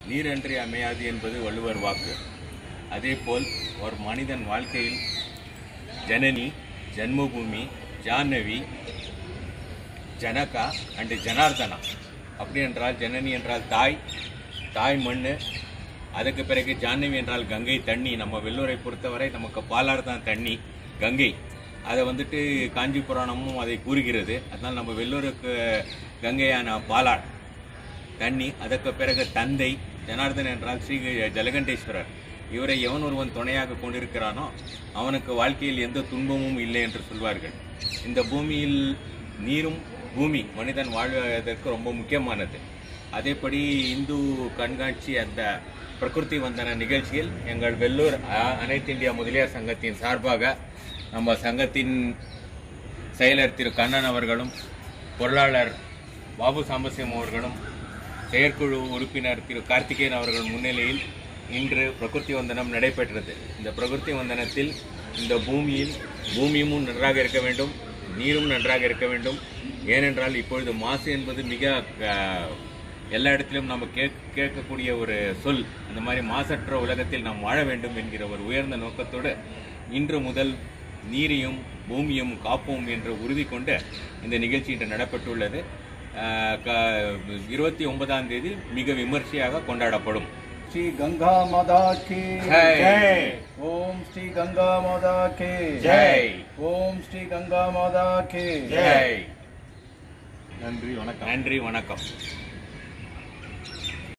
நீரன்றி அமையாது என்பது வள்ளுவர் வாக்கு அதேபோல் ஒரு மனிதன் வாழ்க்கையில் ஜனனி ஜன்மபூமி ஜாஹ்னவி ஜனகா அண்டு ஜனார்தனா அப்படி என்றால் ஜனனி என்றால் தாய் தாய் மண் அதுக்கு பிறகு ஜாஹ்னவி என்றால் கங்கை தண்ணி நம்ம வெள்ளூரை பொறுத்தவரை நமக்கு பாலாறு தான் தண்ணி கங்கை அதை வந்துட்டு காஞ்சி புராணமும் அதை கூறுகிறது அதனால் நம்ம வெள்ளூருக்கு கங்கையான பாலார் தண்ணி அதற்கு பிறகு தந்தை ஜனார்தன் என்றால் ஸ்ரீ ஜலகண்டேஸ்வரர் இவரை எவன் ஒருவன் துணையாக கொண்டிருக்கிறானோ அவனுக்கு வாழ்க்கையில் எந்த துன்பமும் இல்லை என்று சொல்வார்கள் இந்த பூமியில் நீரும் பூமி மனிதன் வாழ்வதற்கு ரொம்ப முக்கியமானது அதேபடி இந்து கண்காட்சி அந்த பிரகிருதி வந்தன நிகழ்ச்சியில் எங்கள் வெள்ளூர் அ- அனைத்து இந்தியா முதலியார் சங்கத்தின் சார்பாக நம்ம சங்கத்தின் செயலர் திரு கண்ணன் அவர்களும் பொருளாளர் பாபு சாம்பசிவம் அவர்களும் செயற்குழு உறுப்பினர் திரு கார்த்திகேயன் அவர்கள் முன்னிலையில் இன்று பிரகிருதி வந்தனம் நடைபெற்றது இந்த பிரகிருதி வந்தனத்தில் இந்த பூமியில் பூமியும் நன்றாக இருக்க வேண்டும் நீரும் நன்றாக இருக்க வேண்டும் ஏனென்றால் இப்பொழுது மாசு என்பது மிக அஹ், எல்லா இடத்திலும் நம்ம கேட்க கேட்கக்கூடிய ஒரு சொல் அந்த மாதிரி மாசற்ற உலகத்தில் நாம் வாழ வேண்டும் என்கிற ஒரு உயர்ந்த நோக்கத்தோடு இன்று முதல் நீரையும் பூமியும் காப்போம் என்ற உறுதி கொண்டு இந்த நிகழ்ச்சி இன்று நடைபெற்றுள்ளது அஹ், க- இருபத்தி ஒன்பதாம் தேதி மிக விமர்சையாக கொண்டாடப்படும் श्री गंगा माता की जय। ओम श्री गंगा माता की जय। ओम श्री गंगा माता की ஜெய் நன்றி வணக்கம் நன்றி வணக்கம்